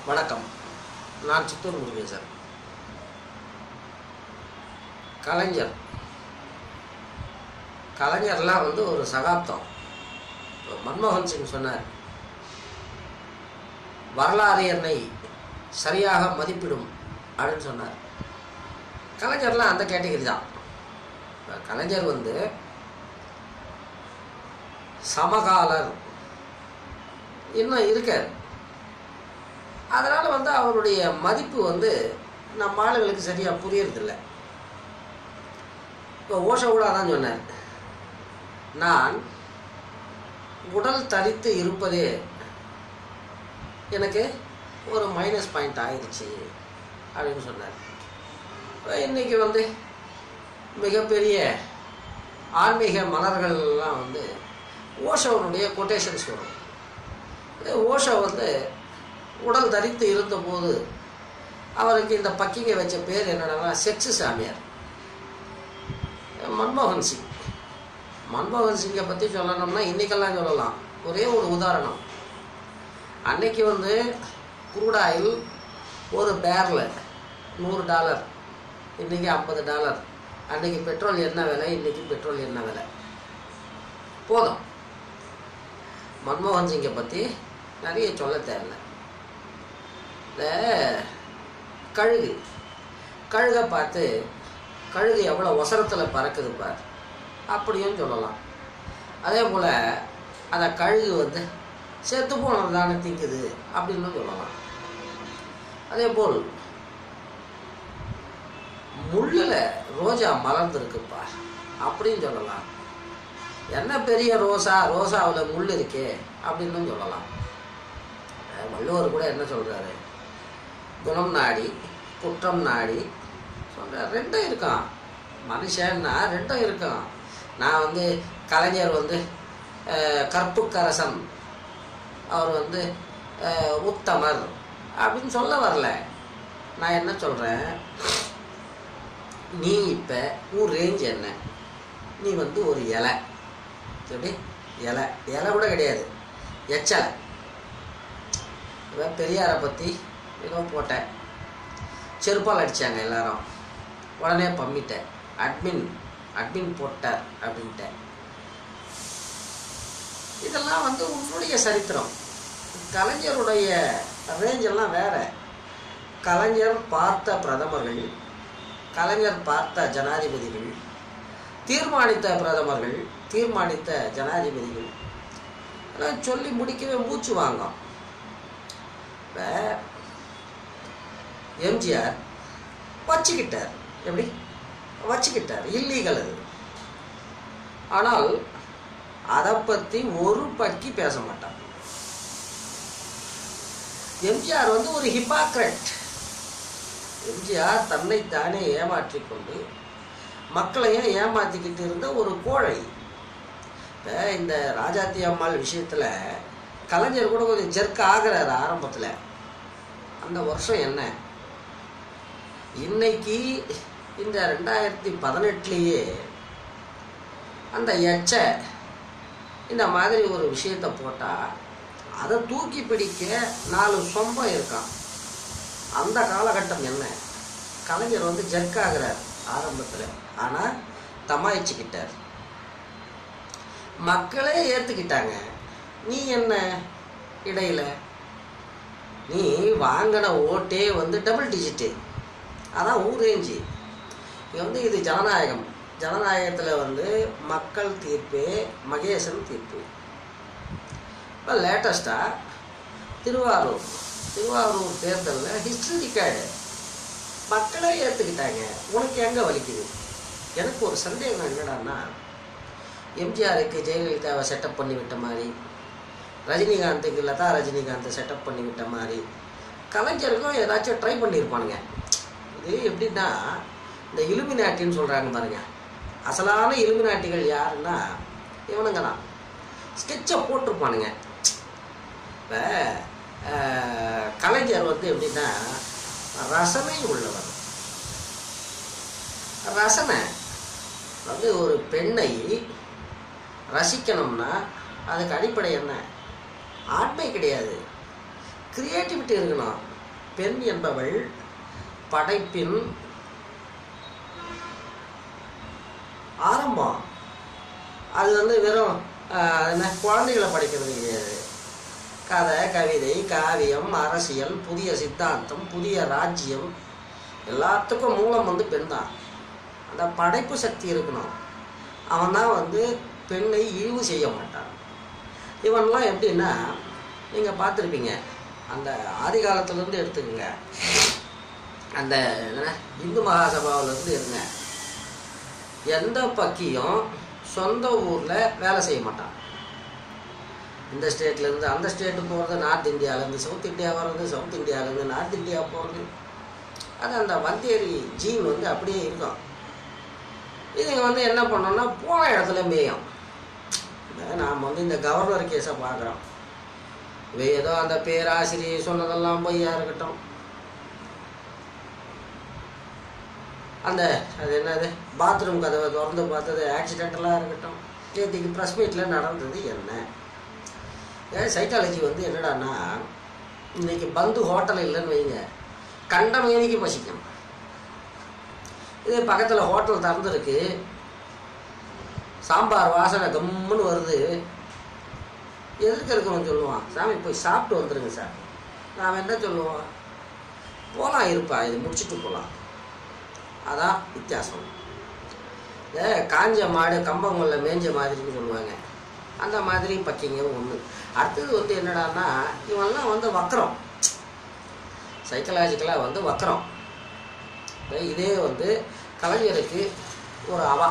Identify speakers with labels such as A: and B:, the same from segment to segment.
A: வணக்கம் நான் சித்தூர் முருகேசன் கலைஞர் கலைஞர்லாம் வந்து ஒரு சகாப்தம் இப்ப மன்மோகன் சிங் சொன்னார் வரலாறு என்னை சரியாக மதிப்பிடும் அப்படின்னு சொன்னார் கலைஞர்லாம் அந்த கேட்டகரி தான் இப்ப கலைஞர் வந்து சமகாலர் இன்னும் இருக்கார் அதனால் வந்து அவருடைய மதிப்பு வந்து நம்ம ஆளுங்களுக்கு சரியாக புரியறதில்ல இப்போ ஓஷோ கூட அதான் சொன்னார் நான் உடல் தரித்து இருப்பதே எனக்கு ஒரு மைனஸ் பாயிண்ட் ஆயிடுச்சு அப்படின்னு சொன்னார் இப்போ இன்னைக்கு வந்து மிகப்பெரிய ஆன்மீக மலர்கள்லாம் வந்து ஓஷோனுடைய கொட்டேஷன்ஸ் வரும் இது ஓஷோ வந்து உடல் தரித்து இருந்தபோது அவருக்கு இந்த பக்கிங்க வச்ச பேர் என்னன்னா செக்ஸு சாமியார் மன்மோகன் சிங் மன்மோகன் சிங்கை பற்றி சொல்லணும்னா இன்றைக்கெல்லாம் சொல்லலாம் ஒரே ஒரு உதாரணம் அன்னைக்கு வந்து குரூடாயில் ஒரு பேரில் நூறு டாலர் இன்றைக்கி ஐம்பது டாலர் அன்னைக்கு பெட்ரோல் என்ன விலை இன்றைக்கி பெட்ரோல் என்ன விலை போதும் மன்மோகன் சிங்கை பற்றி நிறைய சொல்ல தேவையில்ல இந்த கழுகு கழுகை பார்த்து கழுகு எவ்வளோ ஒசரத்தில் பறக்குது பார் அப்படியும் சொல்லலாம் அதே போல் அந்த கழுகு வந்து செத்து போனது தானே திங்குது அப்படின்னு சொல்லலாம் அதே போல் முள்ளில் ரோஜா மலர்ந்துருக்குப்பா அப்படின்னு சொல்லலாம் என்ன பெரிய ரோசா ரோசாவில் முள் இருக்கே அப்படின்னு சொல்லலாம் அஹ் வள்ளுவர் கூட என்ன சொல்கிறாரு குணம் நாடி குற்றம் நாடி சொல்கிறார் ரெண்டும் இருக்கான் மனுஷன்னா ரெண்டும் இருக்கும் நான் வந்து கலைஞர் வந்து அஹ், கற்புக்கரசன் அவர் வந்து அஹ், உத்தமர் அப்படின்னு சொல்ல வரல நான் என்ன சொல்கிறேன் நீ இப்போ உன் ரேஞ்ச் என்ன நீ வந்து ஒரு இலை எப்படி இலை இலை கூட கிடையாது எச்சலை இவன் பெரியாரை பற்றி ஏதோ போட்டேன் செருப்பால் அடித்தாங்க எல்லாரும் உடனே பம்மிட்டேன் அட்மின் அட்மின் போட்டார் அப்படின்ட்டேன் இதெல்லாம் வந்து உன்னுடைய சரித்திரம் கலைஞருடைய ரேஞ்ச் எல்லாம் வேற கலைஞர் பார்த்த பிரதமர்கள் கலைஞர் பார்த்த ஜனாதிபதிகள் தீர்மானித்த பிரதமர்கள் தீர்மானித்த ஜனாதிபதிகள் எல்லாம் சொல்லி முடிக்கவே மூச்சு வாங்கும் இப்போ எம்ஜிஆர் வச்சுக்கிட்டார் எப்படி வச்சுக்கிட்டார் இல்லீகல் அது ஆனால் அதை பற்றி ஒரு பக்கி பேச மாட்டார் எம்ஜிஆர் வந்து ஒரு ஹிப்பாக்ரட் எம்ஜிஆர் தன்னைத்தானே ஏமாற்றிக் கொண்டு மக்களையும் ஏமாத்திக்கிட்டு இருந்த ஒரு கோழை இப்போ இந்த ராஜாத்தி அம்மாள் விஷயத்தில் கலைஞர் கூட கொஞ்சம் ஜெர்க் ஆகிறார் ஆரம்பத்தில் அந்த வருஷம் என்ன இன்னைக்கு இந்த ரெண்டாயிரத்தி பதினெட்டுலேயே அந்த எச்ச இந்த மாதிரி ஒரு விஷயத்தை போட்டால் அதை தூக்கி பிடிக்க நாலு சொம்பம் இருக்கான் அந்த காலகட்டம் என்ன கலைஞர் வந்து ஜெர்க் ஆகிறார் ஆரம்பத்தில் ஆனால் தமாய்ச்சிக்கிட்டார் மக்களே ஏற்றுக்கிட்டாங்க நீ என்ன இடையில நீ வாங்கின ஓட்டே வந்து டபுள் டிஜிட்டு அதான் ஊர் ரேஞ்சு இங்கே வந்து இது ஜனநாயகம் ஜனநாயகத்தில் வந்து மக்கள் தீர்ப்பே மகேசன் தீர்ப்பு இப்போ லேட்டஸ்ட்டாக திருவாரூர் திருவாரூர் தேர்தலில் ஹிஸ்ட்ரி ரிக்கார்டு மக்களே ஏற்றுக்கிட்டாங்க உனக்கு எங்கே வலிக்குது எனக்கு ஒரு சந்தேகம் என்னடான்னா எம்ஜிஆருக்கு ஜெயலலிதாவை செட்டப் பண்ணி விட்ட மாதிரி ரஜினிகாந்துக்கு லதா ரஜினிகாந்தை செட்டப் பண்ணி விட்ட மாதிரி கலைஞருக்கும் ஏதாச்சும் ட்ரை பண்ணியிருப்பானுங்க இது எப்படின்னா இந்த இலுமினாட்டின்னு சொல்கிறாங்க பாருங்க அசலான இலுமினாட்டிகள் யாருன்னா இவனுங்க தான் ஸ்கெட்சை போட்டிருப்பானுங்க இப்போ கலைஞர் வந்து எப்படின்னா ரசனை உள்ளவர் ரசனை வந்து ஒரு பெண்ணை ரசிக்கணும்னா அதுக்கு அடிப்படை என்ன ஆண்மை கிடையாது கிரியேட்டிவிட்டி இருக்கணும் பெண் என்பவள் படைப்பின் ஆரம்பம் அது வந்து வெறும் ஆஹ், என்ன குழந்தைகளை படிக்கிறது கிடையாது கதை கவிதை காவியம் அரசியல் புதிய சித்தாந்தம் புதிய ராஜ்யம் எல்லாத்துக்கும் மூலம் வந்து பெண் தான் அந்த படைப்பு சக்தி இருக்கணும் அவன் தான் வந்து பெண்ணை இழிவு செய்ய மாட்டான் இவன்லாம் எப்படின்னா நீங்கள் பார்த்துருப்பீங்க அந்த ஆதி காலத்துலேருந்து எடுத்துக்கோங்க அந்த என்ன இந்து மகாசபாவிலேருந்து இருங்க எந்த பக்கியும் சொந்த ஊரில் வேலை செய்ய மாட்டான் இந்த ஸ்டேட்லேருந்து அந்த ஸ்டேட்டு போகிறது நார்த் இந்தியாவிலேருந்து சவுத் இந்தியா வர்றது சவுத் இந்தியாவிலேருந்து நார்த் இந்தியா போகிறது அது அந்த வந்தேரி ஜீன் வந்து அப்படியே இருக்கும் இதுங்க வந்து என்ன பண்ணோம்னா போன இடத்துல மேயும் இந்த நாம் வந்து இந்த கவர்னர் கேஸை பார்க்குறோம் இவ ஏதோ அந்த பேராசிரியை சொன்னதெல்லாம் பொய்யா இருக்கட்டும் அந்த அது என்னது பாத்ரூம் கதவை திறந்து பார்த்தது ஆக்சிடென்டலாக இருக்கட்டும் நேற்றுக்கு ப்ரெஸ் மீட்டில் நடந்தது என்ன ஏன் சைக்காலஜி வந்து என்னடான்னா இன்னைக்கு பந்து ஹோட்டல் இல்லைன்னு வைங்க கண்ட மேனிக்கு பசிக்கும் இது பக்கத்தில் ஹோட்டல் திறந்துருக்கு சாம்பார் வாசனை கம்முன்னு வருது எதிர்க்க இருக்கவன் சொல்லுவான் சாமி போய் சாப்பிட்டு வந்துடுங்க சார் நாம் என்ன சொல்லுவோம் போகலாம் இருப்பா இது முடிச்சுட்டு போகலாம் அதான் வித்தியாசம் இந்த காஞ்ச மாடு கம்பங்கொல்ல மேஞ்ச மாதிரின்னு சொல்லுவாங்க அந்த மாதிரி பக்கிங்க ஒன்று அடுத்தது வந்து என்னடான்னா இவன்லாம் வந்து வக்கரம் சைக்கலாஜிக்கலாக வந்து வக்கரம் இதே வந்து கலைஞருக்கு ஒரு அவா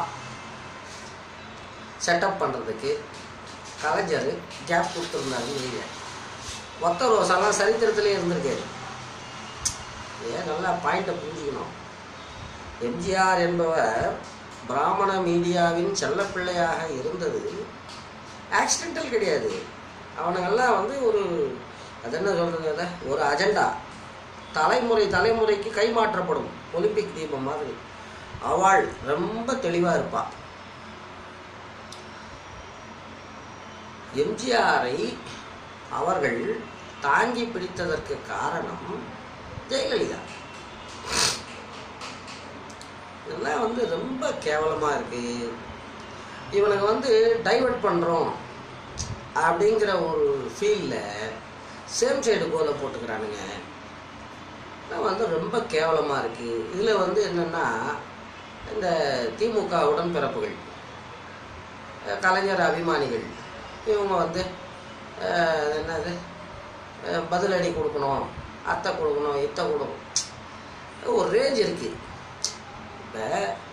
A: செட்டப் பண்ணுறதுக்கு கலைஞர் கேப் கொடுத்துருந்தாருன்னு வைங்க ஒத்த ரோஸெல்லாம் சரித்திரத்திலே இருந்திருக்காரு ஏன் நல்லா பாயிண்ட்டை புரிஞ்சுக்கணும் எம்ஜிஆர் என்பவர் பிராமண மீடியாவின் செல்லப்பிள்ளையாக இருந்தது ஆக்சிடென்டல் கிடையாது அவனுங்கெல்லாம் வந்து ஒரு அது என்ன சொல்றது அதை ஒரு அஜெண்டா தலைமுறை தலைமுறைக்கு கைமாற்றப்படும் ஒலிம்பிக் தீபம் மாதிரி அவள் ரொம்ப தெளிவாக இருப்பாள் எம்ஜிஆரை அவர்கள் தாங்கி பிடித்ததற்கு காரணம் ஜெயலலிதா இதெல்லாம் வந்து ரொம்ப கேவலமாக இருக்கு இவனுக்கு வந்து டைவர்ட் பண்ணுறோம் அப்படிங்கிற ஒரு ஃபீலில் சேம் சைடு கோலை போட்டுக்கிறானுங்க இதெல்லாம் வந்து ரொம்ப கேவலமாக இருக்குது இதில் வந்து என்னென்னா இந்த திமுக உடன்பிறப்புகள் அஹ் கலைஞர் அபிமானிகள் இவங்க வந்து அஹ், அது என்னது அஹ், பதிலடி கொடுக்கணும் அத்தை கொடுக்கணும் இத்தை கொடுக்கணும் ஒரு ரேஞ்ச் இருக்குது இப்போ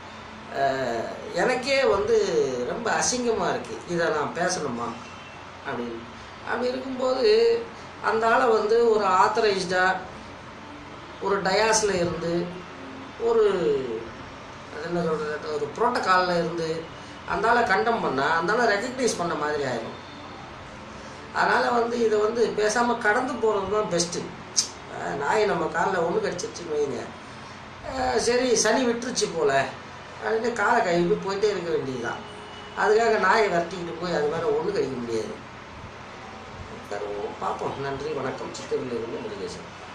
A: எனக்கே வந்து ரொம்ப அசிங்கமாக இருக்குது இதை நான் பேசணுமா அப்படின்னு அப்படி இருக்கும்போது அந்த ஆளை வந்து ஒரு ஆத்தரைஸ்டாக ஒரு டயாஸில் இருந்து ஒரு அது என்ன சொல்கிறது ஒரு ப்ரோட்டோக்காலில் இருந்து அந்த ஆளை கண்டம் பண்ணால் அந்த ஆளை ரெக்கக்னைஸ் பண்ண மாதிரி ஆயிடும் அதனால் வந்து இதை வந்து பேசாமல் கடந்து போகிறது தான் பெஸ்ட்டு நாய் நம்ம காலில் ஒன்று கடிச்சிருச்சுன்னு வைங்க அஹ் சரி சனி விட்டுருச்சு போல அப்படின்னு காலை கழுவி போயிட்டே இருக்க வேண்டியதுதான் அதுக்காக நாயை விரட்டிக்கிட்டு போய் அது மேலே ஒன்று கழிக்க முடியாது தருவோம் பார்ப்போம் நன்றி வணக்கம் சித்தூரில் இருந்து முருகேசன்